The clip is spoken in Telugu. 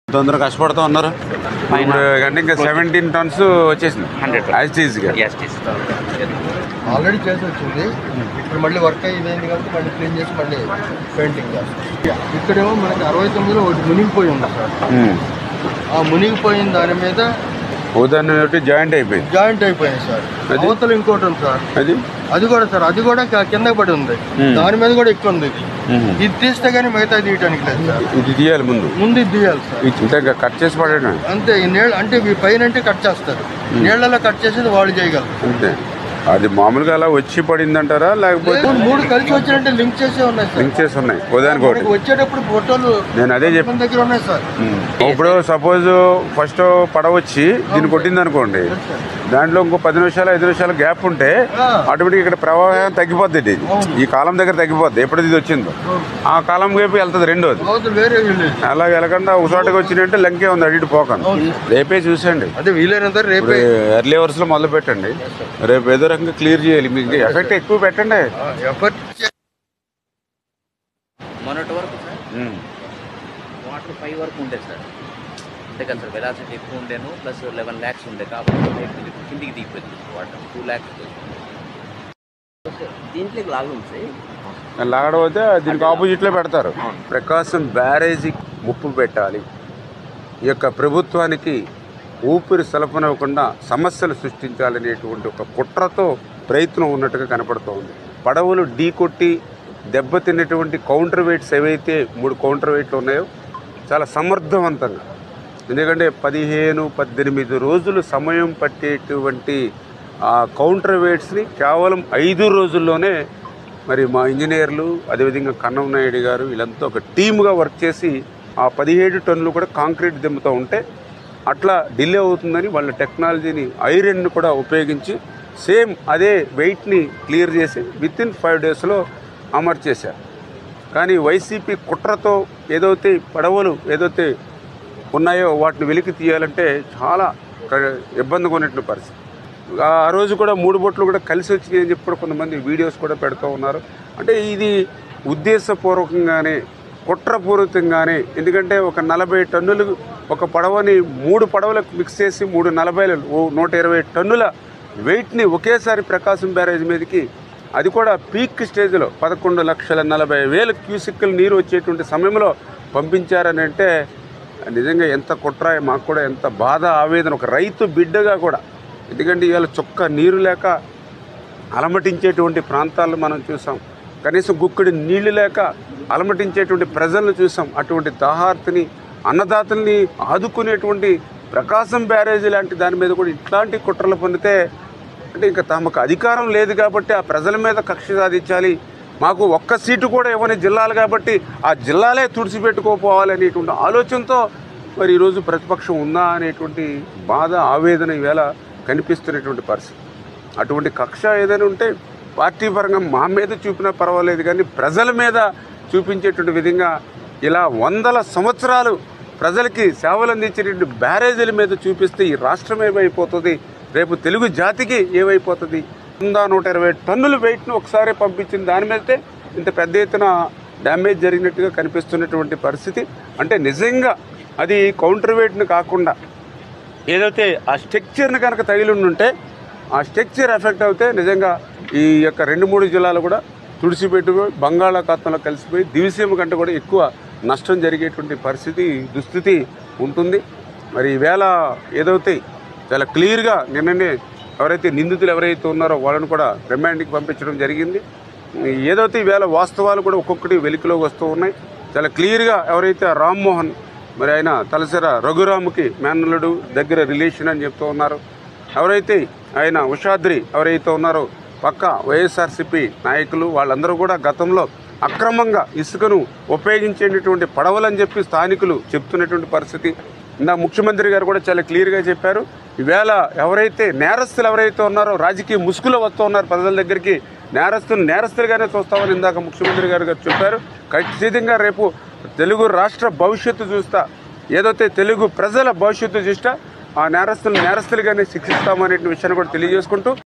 తొందర కష్టపడుతూ ఉన్నారు ఇప్పుడు అంటే ఇంకా సెవెంటీన్ టన్స్ వచ్చేసింది 100 యాజ్ ఈజీగా Yes, yes. ఆల్రెడీ చేసి వచ్చింది ఇప్పుడు మళ్ళీ వర్క్ అయ్యింది కాబట్టి మళ్ళీ క్లీన్ చేసి మళ్ళీ పెయింటింగ్ చేస్తాం ఇక్కడేమో మనకి అరవై తొమ్మిదిలో ఒకటి మునిగిపోయి ఉంది సార్ ఆ మునిగిపోయిన దాని మీద ఉదాహరణ ఒకటి జాయింట్ అయిపోయింది జాయింట్ అయిపోయింది సార్ అది? అవతల ఇంకోటి ఉంది సార్ అది అది కూడా సార్ అది కూడా క- కింద పడి ఉంది Hmm. దాని మీద కూడా ఎక్కువ ఉంది ఇది మ్మ్. ఇది తీస్తే కానీ మిగతా తీయటానికి లేదు సార్ ఇది తీయాలి ముందు ముందు ఇది తీయాలి సార్ ఇది ఇంకా ఇంకా కట్ చేసి పడేయడం అంతే ఈ నీళ్ళు అంటే ఈ పైన అంటే కట్ చేస్తారు నీళ్ళలో కట్ చేసేది వాళ్ళు చేయగలరు అంతే అది మామూలుగా అలా వచ్చి పడింది అంటారా లేకపోతే లేదు, మూడు కలిసి వచ్చినట్టే లింక్ చేసే ఉన్నాయి సార్ లింక్ చేసి ఉన్నాయి ఉదాహరణకి ఒకటి మనకి వచ్చేటప్పుడు ఫోటోలు నేను అదే చెప్పి మన దగ్గర ఉన్నాయి సార్ ఉమ్. ఇప్పుడు సపోజ్ ఫస్ట్ పడవ వచ్చి దీన్ని కొట్టింది అనుకోండి దాంట్లో ఇంకో పది నిమిషాలు ఐదు నిమిషాలు గ్యాప్ ఉంటే ఆ. ఆటోమేటిక్ ఇక్కడ ప్రవాహం తగ్గిపోద్ది ఇది అవును. ఈ కాలం దగ్గర తగ్గిపోద్ది ఎప్పుడు ఇది వచ్చిందో ఆ కాలం వైపు వెళ్తుంది రెండోది అవతల వేరే విలేజ్ అలా వెళ్ళకుండా ఒక చోటకి వచ్చినట్టే లంకే ఉంది అటు ఇటు పోకండి అవును. రేపే చూసండి అదే వీలైనంత ఇప్పుడు రేపే ఎర్లీ అవర్స్ లో మొదలు పెట్టండి రేపు ఏదో రకంగా క్లియర్ చేయాలి మీకు ఎఫెక్ట్ ఎక్కువ పెట్టండి ఎఫర్ట్ మొన్నటి వరకు సార్ ఉమ్. వాటర్ ఫైవ్ వరకు ఉండే సార్ అంతే కదా సార్ వెలాసిటీ ఎక్కువ ఉండేను ప్లస్ లెవెన్ ల్యాక్స్ ఉండే కాబట్టి ఇది కిందికి దిగిపోయింది వాటర్ టూ ల్యాక్స్ దీంట్లోకి లాగుంది సార్ లాగడం అయితే దీనికి ఆపోజిట్ లో పెడతారు ప్రకాశం బ్యారేజీ ముప్పు పెట్టాలి ఈ యొక్క ప్రభుత్వానికి ఊపిరి సలపనివ్వకుండా సమస్యలు సృష్టించాలనేటువంటి ఒక కుట్రతో ప్రయత్నం ఉన్నట్టుగా కనపడుతూ ఉంది పడవలు ఢీ కొట్టి దెబ్బతిన్నటువంటి కౌంటర్ వెయిట్స్ ఏవైతే మూడు కౌంటర్ వెయిట్లు ఉన్నాయో చాలా సమర్థవంతంగా ఎందుకంటే పదిహేను పద్దెనిమిది రోజులు సమయం పట్టేటువంటి ఆ కౌంటర్ వెయిట్స్ని కేవలం ఐదు రోజుల్లోనే మరి మా ఇంజనీర్లు అదేవిధంగా కన్నం నాయుడు గారు వీళ్ళంతా ఒక టీమ్గా వర్క్ చేసి ఆ పదిహేడు టన్నులు కూడా కాంక్రీట్ దిమ్ముతూ ఉంటే అట్లా డిలే అవుతుందని వాళ్ళ టెక్నాలజీని ఐరన్ను కూడా ఉపయోగించి సేమ్ అదే వెయిట్ని క్లియర్ చేసి విత్ ఇన్ ఫైవ్ డేస్లో అమర్చేశారు కానీ వైసీపీ కుట్రతో ఏదైతే పడవలు ఏదైతే ఉన్నాయో వాటిని వెలికి తీయాలంటే చాలా క- ఇబ్బందిగా ఉన్నటువంటి పరిస్థితి ఆ రోజు కూడా మూడు బొట్లు కూడా కలిసి వచ్చినాయి అని చెప్పి కూడా కొంతమంది వీడియోస్ కూడా పెడుతూ ఉన్నారు అంటే ఇది ఉద్దేశపూర్వకంగానే కుట్రపూరితంగానే ఎందుకంటే ఒక నలభై టన్నులు ఒక పడవని మూడు పడవలకు మిక్స్ చేసి మూడు నలభైలు ఓ నూట ఇరవై టన్నుల వెయిట్ని ఒకేసారి ప్రకాశం బ్యారేజ్ మీదకి అది కూడా పీక్ స్టేజ్లో పదకొండు లక్షల నలభై వేల క్యూసిక్కులు నీరు వచ్చేటువంటి సమయంలో పంపించారని అంటే నిజంగా ఎంత కుట్ర మాకు కూడా ఎంత బాధ ఆవేదన ఒక రైతు బిడ్డగా కూడా ఎందుకంటే ఇవాళ చుక్క నీరు లేక అలమటించేటువంటి ప్రాంతాలను మనం చూసాం కనీసం గుక్కడి నీళ్లు లేక అలమటించేటువంటి ప్రజలను చూసాం అటువంటి దాహార్తిని అన్నదాతల్ని ఆదుకునేటువంటి ప్రకాశం బ్యారేజీ లాంటి దాని మీద కూడా ఇట్లాంటి కుట్రలు పొందితే అంటే ఇంకా తమకు అధికారం లేదు కాబట్టి ఆ ప్రజల మీద కక్ష సాధించాలి మాకు ఒక్క సీటు కూడా ఇవ్వని జిల్లాలు కాబట్టి ఆ జిల్లాలే తుడిచిపెట్టుకోపోవాలి అనేటువంటి ఆలోచనతో మరి ఈరోజు ప్రతిపక్షం ఉందా అనేటువంటి బాధ ఆవేదన ఈవేళ కనిపిస్తున్నటువంటి పరిస్థితి అటువంటి కక్ష ఏదైనా ఉంటే పార్టీ పరంగా మా మీద చూపినా పర్వాలేదు కానీ ప్రజల మీద చూపించేటువంటి విధంగా ఇలా వందల సంవత్సరాలు ప్రజలకి సేవలు అందించేటువంటి బ్యారేజీల మీద చూపిస్తే ఈ రాష్ట్రం ఏమైపోతుంది రేపు తెలుగు జాతికి ఏమైపోతుంది వంద నూట ఇరవై టన్నుల వెయిట్ను ఒకసారి పంపించిన దాని మీదే ఇంత పెద్ద ఎత్తున డ్యామేజ్ జరిగినట్టుగా కనిపిస్తున్నటువంటి పరిస్థితి అంటే నిజంగా అది కౌంటర్ వెయిట్ను కాకుండా ఏదైతే ఆ స్ట్రక్చర్ని కనుక తగిలి ఉంటే ఆ స్ట్రక్చర్ ఎఫెక్ట్ అవుతే నిజంగా ఈ యొక్క రెండు మూడు జిల్లాలు కూడా తుడిసిపెట్టుకుపోయి బంగాళాఖాతంలో కలిసిపోయి దివిసీమ కంటే కూడా ఎక్కువ నష్టం జరిగేటువంటి పరిస్థితి దుస్థితి ఉంటుంది మరి ఈవేళ ఏదైతే చాలా క్లియర్గా నిన్ననే ఎవరైతే నిందితులు ఎవరైతే ఉన్నారో వాళ్ళని కూడా రిమాండ్కి పంపించడం జరిగింది ఏదైతే ఈవేళ వాస్తవాలు కూడా ఒక్కొక్కటి వెలికిలోకి వస్తూ ఉన్నాయి చాలా క్లియర్గా ఎవరైతే ఆ రామ్మోహన్ మరి ఆయన తలసర రఘురాముకి మేనల్లుడు దగ్గర రిలేషన్ అని చెప్తూ ఉన్నారు ఎవరైతే ఆయన ఉషాద్రి ఎవరైతే ఉన్నారో పక్క వైఎస్ఆర్సీపీ నాయకులు వాళ్ళందరూ కూడా గతంలో అక్రమంగా ఇసుకను ఉపయోగించేటటువంటి పడవలని చెప్పి స్థానికులు చెప్తున్నటువంటి పరిస్థితి ఇందా ముఖ్యమంత్రి గారు కూడా చాలా క్లియర్గా చెప్పారు ఈవేళ ఎవరైతే నేరస్తులు ఎవరైతే ఉన్నారో రాజకీయ ముసుగులో వస్తూ ఉన్నారు ప్రజల దగ్గరికి నేరస్తులు నేరస్తులుగానే చూస్తామని ఇందాక ముఖ్యమంత్రి గారు గారు చెప్పారు ఖచ్చితంగా రేపు తెలుగు రాష్ట్ర భవిష్యత్తు చూస్తా ఏదైతే తెలుగు ప్రజల భవిష్యత్తు చూస్తా ఆ నేరస్తులు నేరస్తులుగానే శిక్షిస్తామనే విషయాన్ని కూడా తెలియజేసుకుంటూ